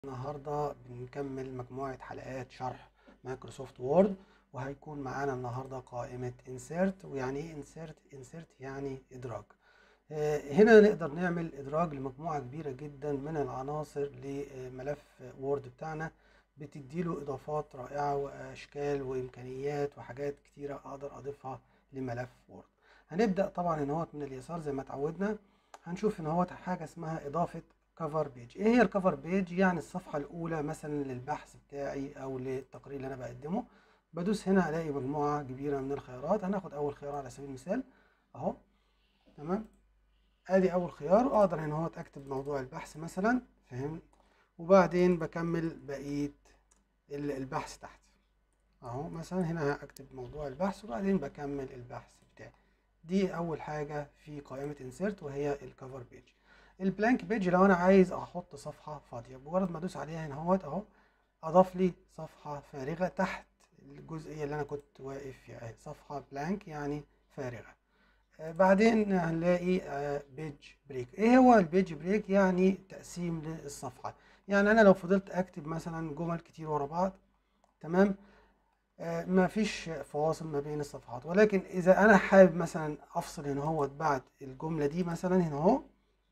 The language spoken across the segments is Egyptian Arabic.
النهاردة بنكمل مجموعة حلقات شرح مايكروسوفت وورد وهيكون معانا النهاردة قائمة insert ويعني ايه insert insert يعني ادراج آه، هنا نقدر نعمل ادراج لمجموعة كبيرة جدا من العناصر لملف وورد بتاعنا بتديله اضافات رائعة واشكال وامكانيات وحاجات كتيرة اقدر اضيفها لملف وورد هنبدأ طبعا هنا هوت من اليسار زي ما اتعودنا هنشوف هنا هوت حاجة اسمها اضافة كفر بيج ايه هي الكفر بيج يعني الصفحه الاولى مثلا للبحث بتاعي او للتقرير اللي انا بقدمه بدوس هنا الاقي مجموعه كبيره من الخيارات هناخد اول خيار على سبيل المثال اهو تمام ادي اول خيار واقدر هنا اهو اكتب موضوع البحث مثلا فهمت وبعدين بكمل بقيه ال- البحث تحت اهو مثلا هنا هكتب موضوع البحث وبعدين بكمل البحث بتاعي دي اول حاجه في قائمه انسيرت وهي الكفر بيج البلانك بيج لو انا عايز احط صفحه فاضيه بمجرد ما ادوس عليها هنا اهوت اهو اضاف لي صفحه فارغه تحت الجزئيه اللي انا كنت واقف فيها اهي صفحه بلانك يعني فارغه آه، بعدين هنلاقي بيج بريك ايه هو البيج بريك يعني تقسيم للصفحه يعني انا لو فضلت اكتب مثلا جمل كتير ورا بعض تمام آه، ما فيش فواصل ما بين الصفحات ولكن اذا انا حابب مثلا افصل هنا اهوت بعد الجمله دي مثلا هنا اهو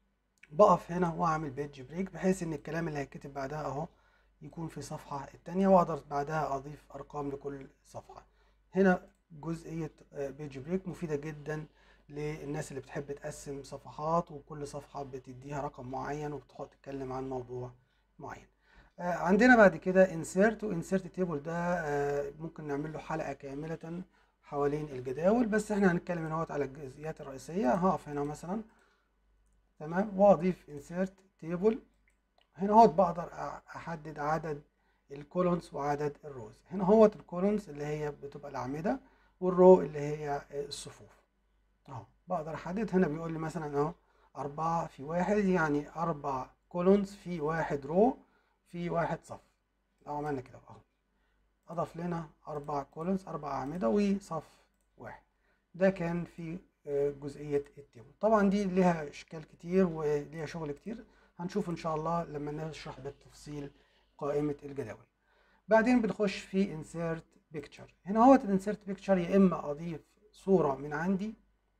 بقف هنا واعمل بيج بريك بحيث ان الكلام اللي هيتكتب بعدها اهو يكون في صفحة التانية واقدر بعدها اضيف ارقام لكل صفحة هنا جزئية بيج بريك مفيدة جدا للناس اللي بتحب تقسم صفحات وكل صفحة بتديها رقم معين وبتحط تتكلم عن موضوع معين آه، عندنا بعد كده insert و insert table ده آه، ممكن نعمل له حلقة كاملة حوالين الجداول بس احنا هنتكلم هنا على الجزئيات الرئيسية هقف هنا مثلا تمام واضيف insert table هنا هوت بقدر أ- احدد عدد الكولونز وعدد الروز هنا هوت الكولونز اللي هي بتبقى الاعمده والرو اللي هي الصفوف اهو بقدر احدد هنا بيقول لي مثلا اهو أربعة في واحد يعني أربع كولونز في واحد رو في واحد صف لو عملنا كده اهو أضاف لنا أربع كولونز أربع أعمدة وصف واحد ده كان في آه، جزئية التيبل طبعا دي ليها اشكال كتير وليها شغل كتير هنشوف ان شاء الله لما نشرح بالتفصيل قائمة الجداول بعدين بنخش في insert picture هنا هو insert picture يا اما اضيف صورة من عندي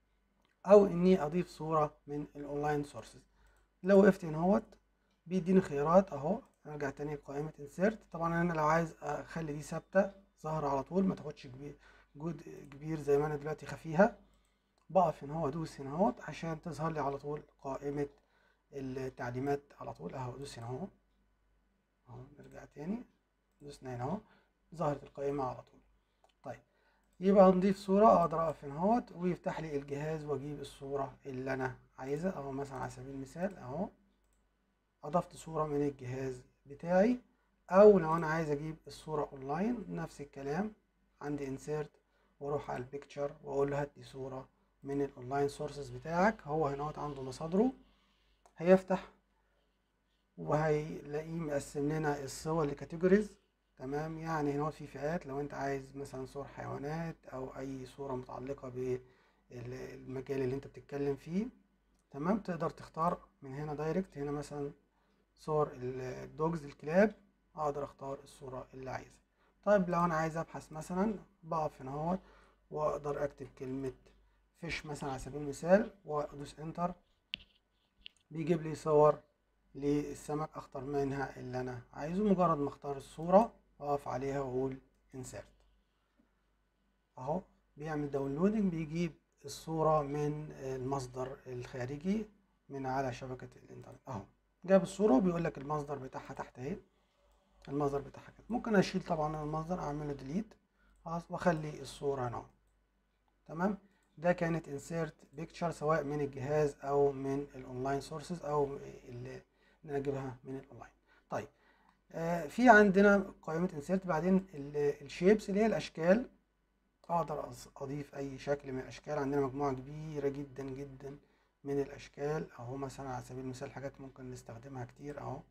او اني اضيف صورة من الاونلاين سورسز لو وقفت هنا هوت بيديني خيارات اهو ارجع تاني لقائمة insert طبعا انا لو عايز اخلي دي ثابتة ظاهرة على طول ما تاخدش كبير جود كبير زي ما انا دلوقتي خفيها بقف هنا هو ادوس هنا اهوت عشان تظهر لي على طول قائمة التعليمات على طول اهو ادوس هنا اهو اهو نرجع تاني دوسنا هنا اهو ظهرت القائمة على طول طيب يبقى هنضيف صورة اقدر اقف هنا اهوت ويفتح لي الجهاز واجيب الصورة اللي انا عايزها اهو مثلا على سبيل المثال اهو اضفت صورة من الجهاز بتاعي او لو انا عايز اجيب الصورة اونلاين نفس الكلام عندي انسيرت واروح على البيكتشر واقول له هات لي صورة من الاونلاين سورسز بتاعك هو هنا عنده مصادره هيفتح وهيلاقيه مقسم لنا الصور لكاتيجوريز تمام يعني هنا في فئات لو انت عايز مثلا صور حيوانات او اي صورة متعلقة بالمجال اللي انت بتتكلم فيه تمام تقدر تختار من هنا دايركت هنا مثلا صور الدوجز الكلاب اقدر اختار الصورة اللي عايزها طيب لو انا عايز ابحث مثلا بقف هنا اهوت واقدر اكتب كلمة فيش مثلا على سبيل المثال وادوس انتر بيجيب لي صور للسمك اختار منها اللي انا عايزه مجرد ما اختار الصورة اقف عليها واقول insert اهو بيعمل داونلودنج بيجيب الصورة من المصدر الخارجي من على شبكة الانترنت اهو جاب الصورة وبيقول لك المصدر بتاعها تحت اهي المصدر بتاعها كده ممكن اشيل طبعا المصدر اعمله ديليت خلاص واخلي الصورة هنا تمام ده كانت insert picture سواء من الجهاز او من الاونلاين سورسز او اللي ان انا اجيبها من الاونلاين طيب آه في عندنا قائمة insert بعدين الشيبس اللي هي الاشكال اقدر أص- اضيف اي شكل من الاشكال عندنا مجموعة كبيرة جدا جدا من الاشكال اهو مثلا على سبيل المثال حاجات ممكن نستخدمها كتير اهو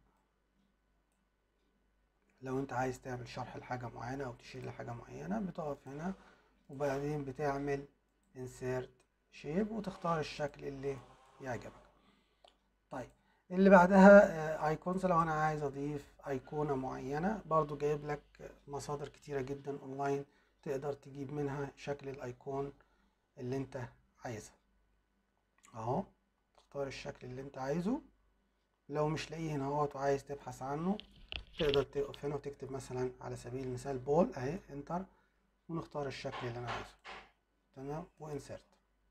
لو انت عايز تعمل شرح لحاجة معينة او تشير لحاجة معينة بتقف هنا وبعدين بتعمل insert shape وتختار الشكل اللي يعجبك طيب اللي بعدها ايكونز لو انا عايز اضيف ايقونه معينه برضو جايب لك مصادر كتيره جدا اونلاين تقدر تجيب منها شكل الايقون اللي انت عايزها اهو تختار الشكل اللي انت عايزه لو مش لاقيه هنا اهوت وعايز تبحث عنه تقدر تقف هنا وتكتب مثلا على سبيل المثال بول اهي انتر ونختار الشكل اللي انا عايزه تمام وانسرت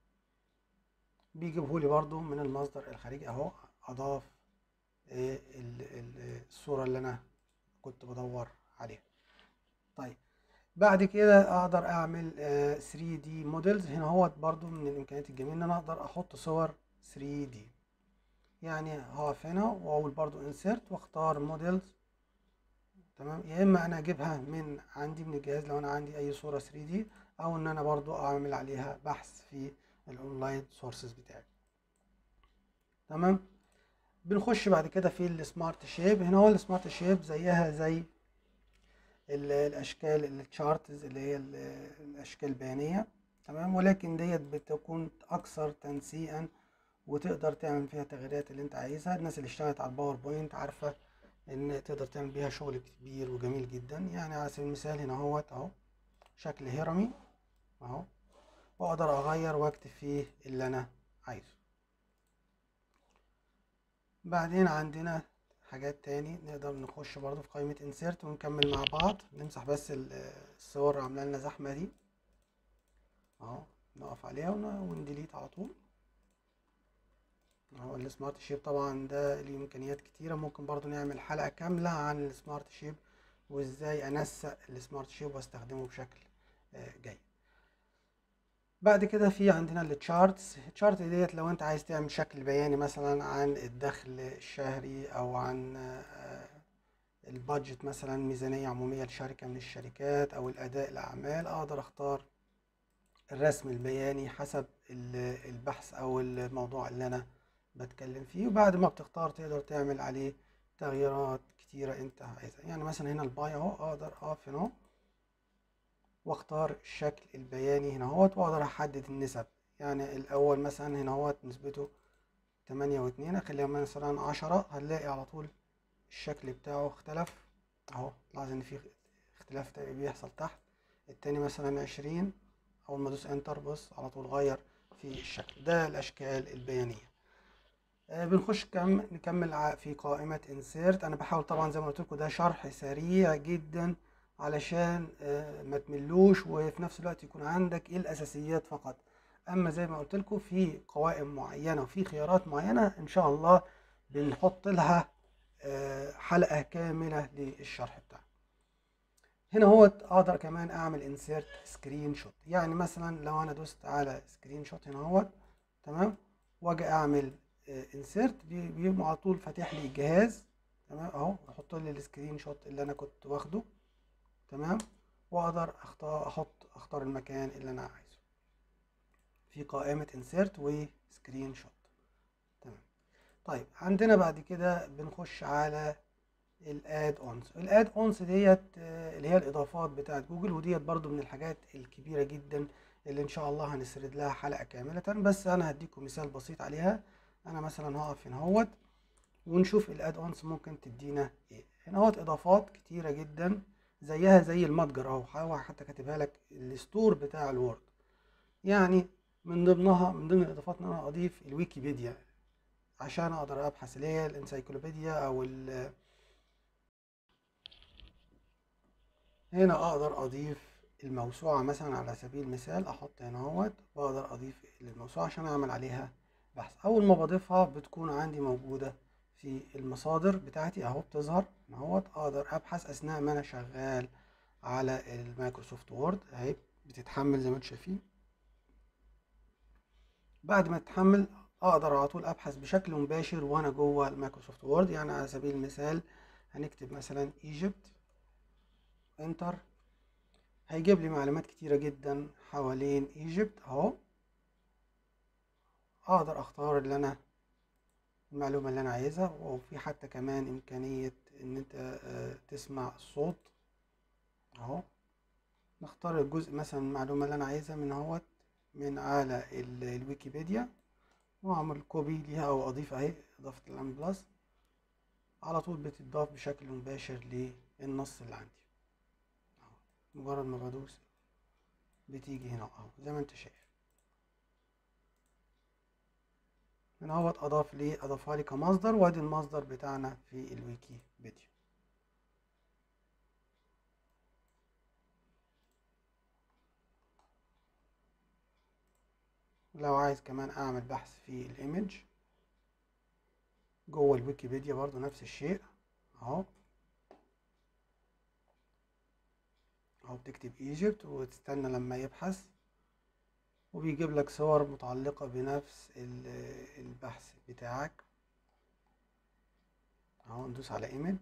بيجيبه لي برضو من المصدر الخارجي اهو اضاف إيه ال- ال- الصورة اللي انا كنت بدور عليها طيب بعد كده اقدر اعمل 3 دي موديلز هنا هو برضو من الامكانيات الجميله ان انا اقدر احط صور 3 دي يعني هقف هنا واقول برضو انسرت واختار موديلز تمام يا اما انا اجيبها من عندي من الجهاز لو انا عندي اي صورة 3 دي او ان انا برضو اعمل عليها بحث في الاونلاين سورسز بتاعي تمام بنخش بعد كده في السمارت شيب هنا هو السمارت شيب زيها زي ال- الاشكال التشارتز اللي هي ال- الاشكال البيانيه تمام ولكن ديت بتكون اكثر تنسيقا وتقدر تعمل فيها التغييرات اللي انت عايزها الناس اللي اشتغلت على الباوربوينت عارفه ان تقدر تعمل بيها شغل كبير وجميل جدا يعني على سبيل المثال هنا اهوت اهو شكل هرمي اهو واقدر اغير واكتب فيه اللي انا عايزه بعدين عندنا حاجات تاني نقدر نخش برضو في قائمة انسيرت ونكمل مع بعض نمسح بس ال- الصور اللي عامله لنا زحمة دي اهو نقف عليها ون- ونديليت على طول اهو السمارت شيب طبعا ده ليه امكانيات كتيرة ممكن برضو نعمل حلقة كاملة عن السمارت شيب وازاي انسق السمارت شيب واستخدمه بشكل آه، جيد بعد كده في عندنا التشارتس التشارت ديت لو انت عايز تعمل شكل بياني مثلا عن الدخل الشهري او عن آه، البادجت مثلا ميزانية عمومية لشركة من الشركات او الاداء الاعمال اقدر اختار الرسم البياني حسب ال- البحث او الموضوع اللي انا بتكلم فيه وبعد ما بتختار تقدر تعمل عليه تغييرات كتيرة انت عايزها يعني مثلا هنا الباي اهو اقدر اقف هنا اهو واختار الشكل البياني هنا اهوت واقدر احدد النسب يعني الاول مثلا هنا اهوت نسبته تمانية واتنين اخليها مثلا عشرة هنلاقي على طول الشكل بتاعه اختلف اهو لاحظ ان في اختلاف تاني بيحصل تحت التاني مثلا عشرين اول ما ادوس انتر بص على طول غير في الشكل ده الاشكال البيانية آه، بنخش كم نكمل ع- في قائمة insert أنا بحاول طبعا زي ما قلت لكم ده شرح سريع جدا علشان آه، ما تملوش وفي نفس الوقت يكون عندك ايه الأساسيات فقط أما زي ما قلت لكم في قوائم معينة وفي خيارات معينة إن شاء الله بنحط لها آه، حلقة كاملة للشرح بتاعها هنا هو اقدر كمان اعمل انسيرت سكرين شوت يعني مثلا لو انا دوست على سكرين شوت هنا اهوت تمام واجي اعمل انسيرت بيقوم على طول فاتح لي الجهاز تمام اهو احط لي السكرين شوت اللي انا كنت واخده تمام واقدر اختار احط اختار المكان اللي انا عايزه في قائمة انسيرت وسكرين شوت تمام طيب عندنا بعد كده بنخش على الاد اونز الاد اونز ديت آه، اللي هي الاضافات بتاعت جوجل وديت برضو من الحاجات الكبيره جدا اللي ان شاء الله هنسرد لها حلقه كامله بس انا هديكم مثال بسيط عليها انا مثلا هقف هنا اهوت ونشوف الاد اونز ممكن تدينا ايه هنا اهوت اضافات كتيره جدا زيها زي المتجر اهو هو حتى كاتبها لك الستور بتاع الوورد يعني من ضمنها من ضمن الاضافات ان انا اضيف الويكيبيديا عشان اقدر ابحث اللي هي الانسيكلوبيديا او ال هنا اقدر اضيف الموسوعة مثلا على سبيل المثال احط هنا اهوت واقدر اضيف الموسوعة عشان اعمل عليها بحث اول ما بضيفها بتكون عندي موجودة في المصادر بتاعتي اهو بتظهر هنا اهوت اقدر ابحث اثناء ما انا شغال على المايكروسوفت وورد اهي بتتحمل زي ما انتم شايفين بعد ما تتحمل اقدر على طول ابحث بشكل مباشر وانا جوه المايكروسوفت وورد يعني على سبيل المثال هنكتب مثلا ايجيبت انتر هيجيب لي معلومات كتيرة جدا حوالين ايجيبت اهو اقدر اختار اللي انا المعلومة اللي انا عايزها وفي حتى كمان امكانية ان انت آه، تسمع الصوت اهو نختار الجزء مثلا المعلومة اللي انا عايزها من اهوت من على ال- الويكيبيديا واعمل كوبي ليها او اضيف اهي اضافة الام بلس على طول بتضاف بشكل مباشر للنص اللي عندي أهو. مجرد ما بدوس بتيجي هنا اهو زي ما انت شايف هنا هو اضاف لي اضافها لي كمصدر وادي المصدر بتاعنا في الويكي فيديو لو عايز كمان اعمل بحث في الايمج جوه الويكيبيديا برضو نفس الشيء اهو اهو بتكتب ايجيبت وتستنى لما يبحث وبيجيب لك صور متعلقة بنفس البحث بتاعك اهو ندوس على ايمج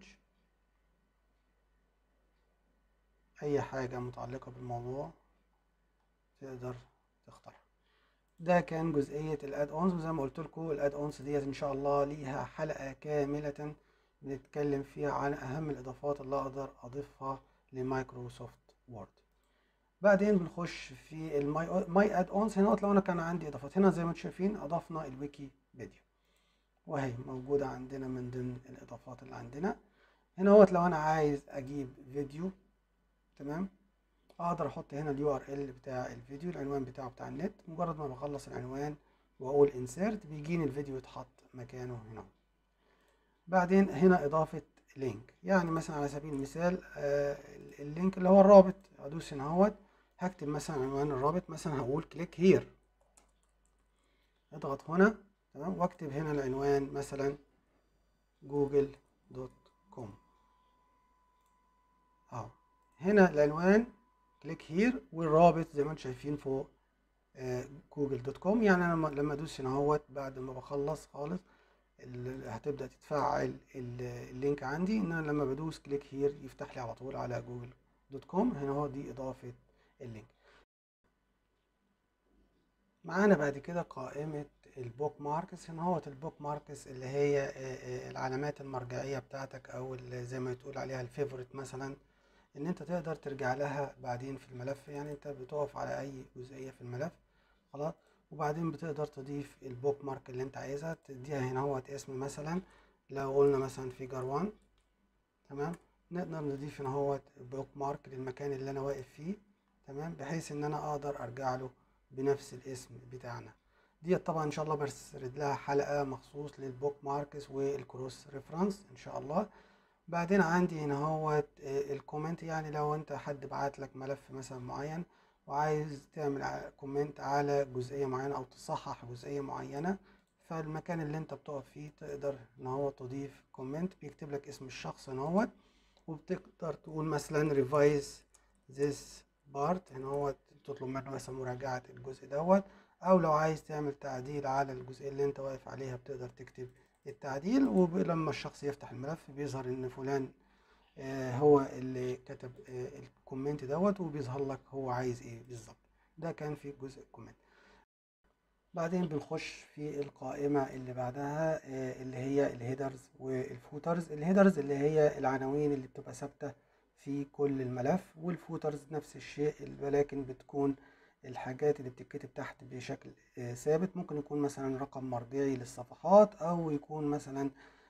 اي حاجة متعلقة بالموضوع تقدر تختارها ده كان جزئية الاد اونز وزي ما قلت لكم الاد اونز ديت ان شاء الله ليها حلقة كاملة بنتكلم فيها عن اهم الاضافات اللي اقدر اضيفها لمايكروسوفت وورد بعدين بنخش في الماي ماي اد اونز هنا لو انا كان عندي اضافات هنا زي ما انتم شايفين اضفنا الويكي فيديو وهي موجودة عندنا من ضمن الاضافات اللي عندنا هنا هوت لو انا عايز اجيب فيديو تمام اقدر احط هنا اليو ار ال بتاع الفيديو العنوان بتاعه بتاع النت مجرد ما بخلص العنوان واقول انسيرت بيجيني الفيديو يتحط مكانه هنا بعدين هنا اضافة لينك يعني مثلا على سبيل المثال آه اللينك اللي هو الرابط ادوس هنا اهوت هكتب مثلا عنوان الرابط مثلا هقول كليك هير اضغط هنا تمام واكتب هنا العنوان مثلا جوجل دوت كوم اهو هنا العنوان كليك هير والرابط زي ما انتم شايفين فوق جوجل دوت كوم يعني انا لما ادوس هنا اهوت بعد ما بخلص خالص هتبدا تتفعل اللينك عندي ان انا لما بدوس كليك هير يفتح لي على طول على جوجل دوت كوم هنا هو دي اضافه اللينك معانا بعد كده قائمه البوك ماركس هنا هو البوك ماركس اللي هي العلامات المرجعيه بتاعتك او زي ما تقول عليها الفيفوريت مثلا ان انت تقدر ترجع لها بعدين في الملف يعني انت بتقف على اي جزئيه في الملف خلاص وبعدين بتقدر تضيف البوك مارك اللي انت عايزها تديها هنا هو اسم مثلا لو قلنا مثلا فيجر 1 تمام نقدر نضيف هنا هو بوك مارك للمكان اللي انا واقف فيه تمام بحيث ان انا اقدر ارجع له بنفس الاسم بتاعنا دي طبعا ان شاء الله برسرد لها حلقه مخصوص للبوك ماركس والكروس ريفرنس ان شاء الله بعدين عندي هنا هو الكومنت يعني لو انت حد بعت لك ملف مثلا معين وعايز تعمل كومنت على جزئية معينة او تصحح جزئية معينة فالمكان اللي انت بتقف فيه تقدر ان هو تضيف كومنت بيكتب لك اسم الشخص هنا هو وبتقدر تقول مثلا ريفايز ذس بارت هنا هو تطلب منه مثلا مراجعة الجزء دوت او لو عايز تعمل تعديل على الجزئية اللي انت واقف عليها بتقدر تكتب التعديل ولما الشخص يفتح الملف بيظهر ان فلان آه هو اللي كتب آه الكومنت دوت وبيظهر لك هو عايز ايه بالظبط ده كان في جزء الكومنت بعدين بنخش في القائمة اللي بعدها آه اللي هي الهيدرز والفوترز الهيدرز اللي هي العناوين اللي بتبقى ثابتة في كل الملف والفوترز نفس الشيء ولكن بتكون الحاجات اللي بتتكتب تحت بشكل ثابت ممكن يكون مثلا رقم مرجعي للصفحات او يكون مثلا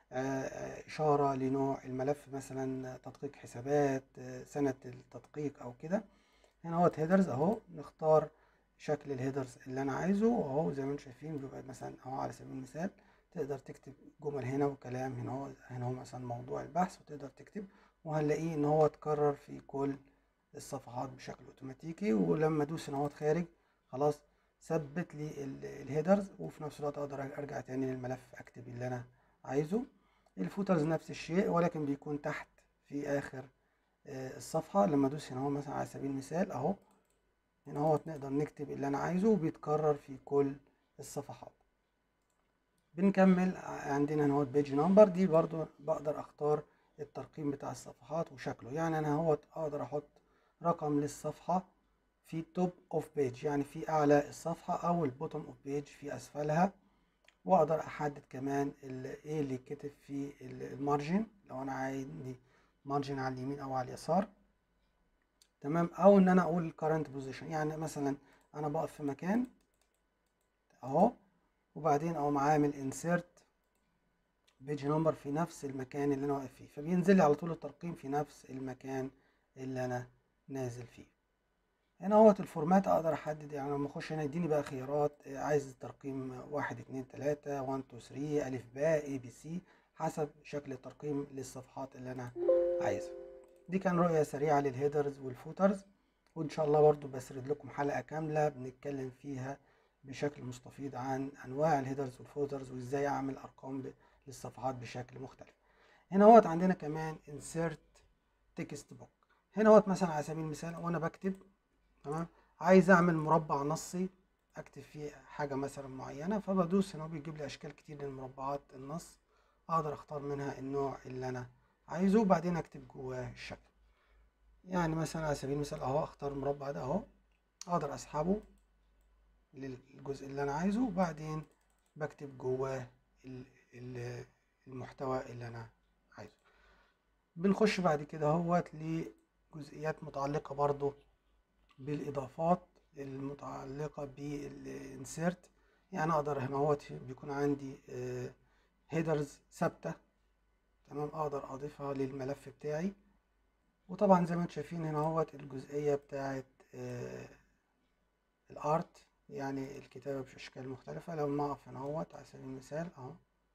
اشاره لنوع الملف مثلا تدقيق حسابات سنه التدقيق او كده هنا اهوت هيدرز اهو نختار شكل الهيدرز اللي انا عايزه اهو زي ما انتم شايفين بيبقى مثلا اهو على سبيل المثال تقدر تكتب جمل هنا وكلام هنا اهو هنا هو مثلا موضوع البحث وتقدر تكتب وهنلاقيه ان هو اتكرر في كل الصفحات بشكل اوتوماتيكي ولما ادوس هنا اهوت خارج خلاص ثبت لي الهيدرز وفي نفس الوقت اقدر ارجع تاني للملف اكتب اللي انا عايزه الفوترز نفس الشيء ولكن بيكون تحت في اخر الصفحة لما ادوس هنا اهو مثلا على سبيل المثال اهو هنا اهو نقدر نكتب اللي انا عايزه وبيتكرر في كل الصفحات بنكمل عندنا هنا اهو بيج نمبر دي برضو بقدر اختار الترقيم بتاع الصفحات وشكله يعني انا اهوت اقدر احط رقم للصفحة في توب اوف بيج يعني في اعلى الصفحة او البوتوم اوف بيج في اسفلها واقدر احدد كمان ايه اللي كتب في المارجن لو انا عندي مارجن على اليمين او على اليسار تمام او ان انا اقول current position يعني مثلا انا بقف في مكان اهو وبعدين اقوم عامل انسيرت بيج نمبر في نفس المكان اللي انا واقف فيه فبينزل لي على طول الترقيم في نفس المكان اللي انا نازل فيه هنا اهوت الفورمات اقدر احدد يعني لما اخش هنا يديني بقى خيارات آه، عايز الترقيم واحد اتنين تلاتة وان تو ثري الف باء اي بي سي حسب شكل الترقيم للصفحات اللي انا عايزها دي كان رؤية سريعة للهيدرز والفوترز وان شاء الله برضو بسرد لكم حلقة كاملة بنتكلم فيها بشكل مستفيض عن انواع الهيدرز والفوترز وازاي اعمل ارقام ب- للصفحات بشكل مختلف هنا اهوت عندنا كمان insert text book هنا اهوت مثلا على سبيل المثال وانا بكتب تمام عايز اعمل مربع نصي اكتب فيه حاجة مثلا معينة فبدوس هنا بيجيب لي اشكال كتير للمربعات النص اقدر اختار منها النوع اللي انا عايزه وبعدين اكتب جواه الشكل يعني مثلا على سبيل المثال اهو اختار المربع ده اهو اقدر اسحبه للجزء اللي انا عايزه وبعدين بكتب جواه ال- ال- المحتوى اللي انا عايزه بنخش بعد كده اهوت لجزئيات متعلقة برضو بالاضافات المتعلقة بالانسيرت يعني اقدر هنا اهوت بيكون عندي هيدرز ثابتة تمام اقدر اضيفها للملف بتاعي وطبعا زي ما انتم شايفين هنا اهوت الجزئية بتاعت آه، الارت يعني الكتابة بأشكال مختلفة لما أقف هنا اهوت على سبيل المثال اهو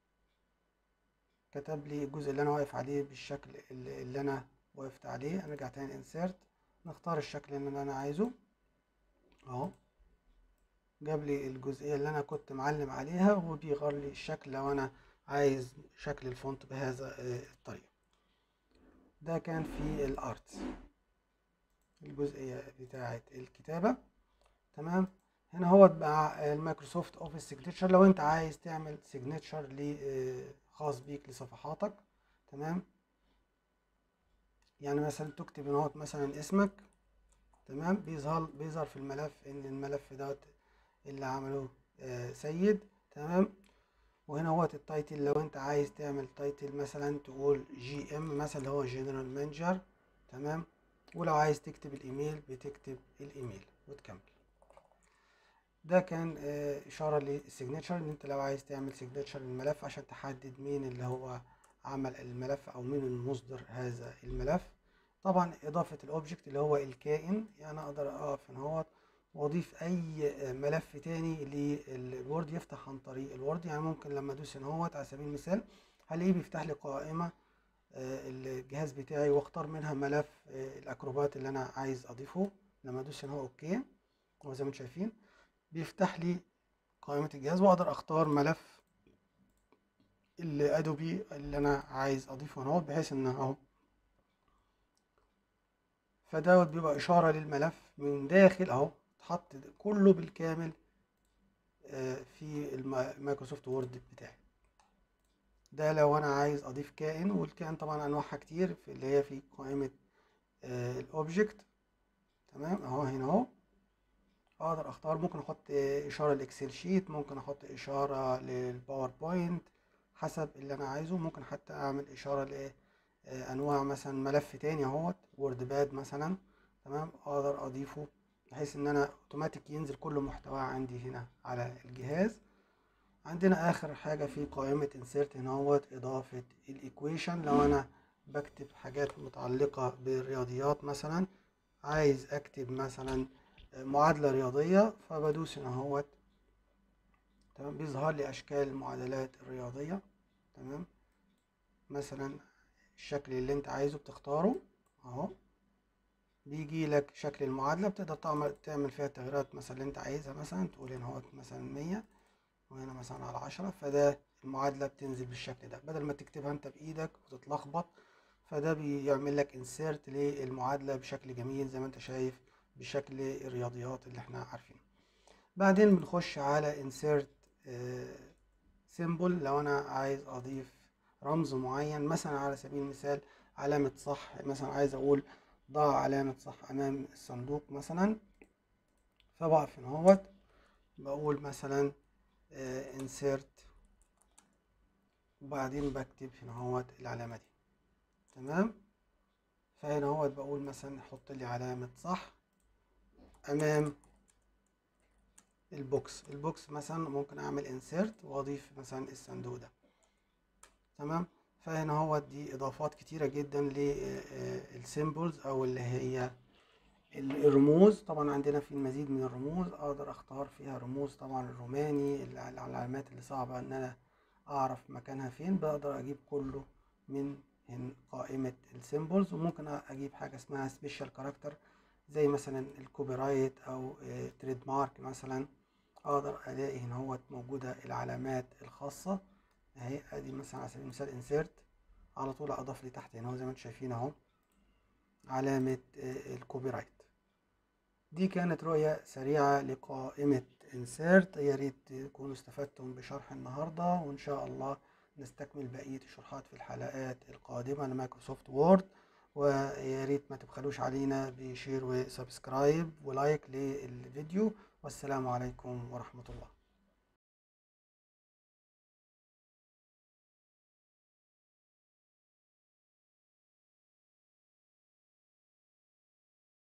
كتب لي الجزء اللي أنا واقف عليه بالشكل اللي اللي أنا وقفت عليه أرجع تاني انسيرت نختار الشكل اللي أنا عايزه اهو جاب لي الجزئية اللي أنا كنت معلم عليها وبيغير لي الشكل لو أنا عايز شكل الفونت بهذا آه، الطريقة ده كان في الارت الجزئية بتاعة الكتابة تمام هنا هو بقى المايكروسوفت اوفيس سيجنتشر لو انت عايز تعمل سيجنتشر خاص بيك لصفحاتك تمام يعني مثلا تكتب هنا اهوت مثلا اسمك تمام بيظهر بيظهر في الملف ان الملف دوت اللي عمله آه، سيد تمام وهنا هو التايتل لو انت عايز تعمل تايتل مثلا تقول جي ام مثلا اللي هو جنرال مانجر تمام ولو عايز تكتب الايميل بتكتب الايميل وتكمل ده كان آه، اشاره للسيجنتشر ان انت لو عايز تعمل سيجنتشر للملف عشان تحدد مين اللي هو عمل الملف او مين المصدر هذا الملف طبعا اضافه الاوبجكت اللي هو الكائن يعني اقدر اقف هنا اهوت واضيف اي آه، ملف تاني للوورد يفتح عن طريق الوورد يعني ممكن لما ادوس هنا اهوت على سبيل المثال هلاقيه بيفتح لي قائمه آه، الجهاز بتاعي واختار منها ملف آه، الاكروبات اللي انا عايز اضيفه لما ادوس هنا اوكي هو زي ما انتم شايفين بيفتح لي قائمة الجهاز واقدر اختار ملف الادوبي اللي انا عايز اضيفه هنا اهو بحيث ان اهو فدوت بيبقى اشارة للملف من داخل اهو اتحط كله بالكامل آه، في الم- المايكروسوفت وورد بتاعي ده لو انا عايز اضيف كائن والكائن طبعا انواعها كتير في اللي هي في قائمة الاوبجكت تمام اهو هنا اهو اقدر اختار ممكن احط اشاره الاكسل شيت ممكن احط اشاره للباوربوينت حسب اللي انا عايزه ممكن حتى اعمل اشاره لانواع مثلا ملف تاني اهوت وورد باد مثلا تمام اقدر اضيفه بحيث ان انا اوتوماتيك ينزل كل محتواه عندي هنا على الجهاز عندنا اخر حاجه في قائمه انسيرت هنا اهوت اضافه الايكويشن لو انا بكتب حاجات متعلقه بالرياضيات مثلا عايز اكتب مثلا معادلة رياضية فبدوس هنا اهوت تمام بيظهر لي اشكال المعادلات الرياضية تمام مثلا الشكل اللي انت عايزه بتختاره اهو بيجي لك شكل المعادلة بتقدر تعمل تعمل فيها التغييرات مثلا اللي انت عايزها مثلا تقول هنا اهوت مثلا مية وهنا مثلا على عشرة فده المعادلة بتنزل بالشكل ده بدل ما تكتبها انت بايدك وتتلخبط فده بيعمل لك انسيرت للمعادلة بشكل جميل زي ما انت شايف بشكل الرياضيات اللي احنا عارفينه بعدين بنخش على insert symbol لو انا عايز اضيف رمز معين مثلا على سبيل المثال علامة صح مثلا عايز اقول ضع علامة صح امام الصندوق مثلا فبقف هنا اهوت بقول مثلا آه، insert وبعدين بكتب هنا اهوت العلامة دي تمام فهنا اهوت بقول مثلا حط لي علامة صح امام البوكس البوكس مثلا ممكن اعمل انسيرت واضيف مثلا الصندوق ده تمام فهنا هو دي اضافات كتيره جدا للسيمبلز او اللي هي الرموز طبعا عندنا في المزيد من الرموز اقدر اختار فيها رموز طبعا الروماني العلامات اللي صعبه ان انا اعرف مكانها فين بقدر اجيب كله من قائمة السيمبلز وممكن اجيب حاجة اسمها سبيشال كاركتر زي مثلا الكوبي رايت او تريد مارك مثلا اقدر الاقي هنا هو موجودة العلامات الخاصة اهي ادي مثلا على سبيل المثال انسيرت على طول اضاف لي تحت هنا زي ما انتم شايفين اهو علامة الكوبي رايت دي كانت رؤية سريعة لقائمة insert يا ريت تكونوا استفدتم بشرح النهاردة وإن شاء الله نستكمل بقية الشروحات في الحلقات القادمة لمايكروسوفت وورد ويا ريت ما تبخلوش علينا بشير وسبسكرايب ولايك للفيديو والسلام عليكم ورحمة الله